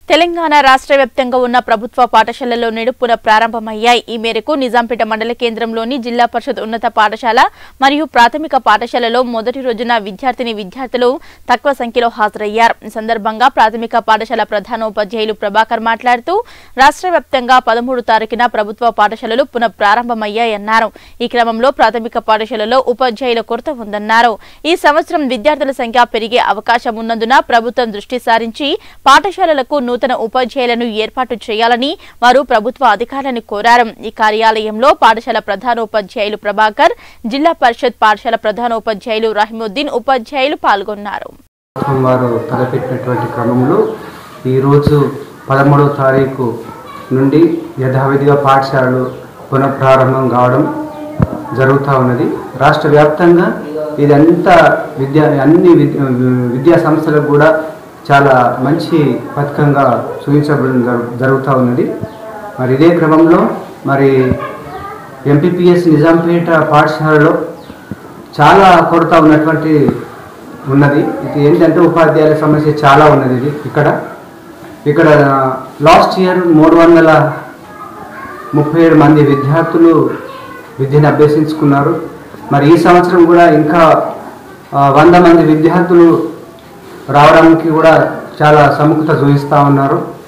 తెలంగాణ రాష్ట్ర వ్యాప్తంగా ఉన్న ప్రభుత్వ పాఠశాలల్లో నేడు పునః ప్రారంభమయ్యాయి ఈ మేరకు నిజాంపేట మండల కేంద్రంలోని జిల్లా పరిషత్ ఉన్నత పాఠశాల మరియు ప్రాథమిక పాఠశాలలో మొదటి రోజున విద్యార్థిని విద్యార్థులు తక్కువ సంఖ్యలో హాజరయ్యారు ఈ సందర్భంగా ప్రాథమిక పాఠశాల ప్రధానోపాధ్యాయులు ప్రభాకర్ మాట్లాడుతూ రాష్ట్ర వ్యాప్తంగా పదమూడు తారీఖున ప్రభుత్వ పాఠశాలలు పునః ప్రారంభమయ్యాయన్నారు ఈ క్రమంలో ప్రాథమిక పాఠశాలలో ఉపాధ్యాయుల కొరత ఉందన్నారు ఈ సంవత్సరం విద్యార్థుల సంఖ్య పెరిగే అవకాశం ఉన్నందున ప్రభుత్వం దృష్టి సారించి పాఠశాలలకు నూతన ఉపాధ్యాయులను ఏర్పాటు చేయాలని వారు ప్రభుత్వ అధికారులను కోరారు ఈ కార్యాలయంలో పాఠశాల ప్రధానోపాధ్యాయులు ప్రభాకర్ జిల్లా పరిషత్ పాఠశాల ప్రధానోపాధ్యాయులు రహీముద్దీన్ ఉపాధ్యాయులు పాల్గొన్నారు ప్రభుత్వం వారు తలపెట్టినటువంటి క్రమంలో ఈరోజు పదమూడవ తారీఖు నుండి యథావిధిగా పాఠశాలలు పునఃప్రారంభం కావడం జరుగుతూ ఉన్నది రాష్ట్ర వ్యాప్తంగా ఇదంతా విద్యా అన్ని విద్య- విద్యా సంస్థలకు కూడా చాలా మంచి పథకంగా చూపించబడడం జరు- జరుగుతూ ఉన్నది మరి ఇదే క్రమంలో మరి ఎంపీపీఎస్ నిజాంపేట పాఠశాలలో చాలా కొరత ఉన్నటువంటి ఉన్నది ఇది ఏంటంటే ఉపాధ్యాయుల సమస్య చాలా ఉన్నది ఇది ఇక్కడ ఇక్కడ లాస్ట్ ఇయర్ మూడు వందల ముప్పై ఏడు మంది విద్యార్థులు విద్యను అభ్యసించుకున్నారు మరి ఈ సంవత్సరం కూడా ఇంకా ఆ, వంద మంది విద్యార్థులు రావడానికి కూడా చాలా సముఖత చూపిస్తూ ఉన్నారు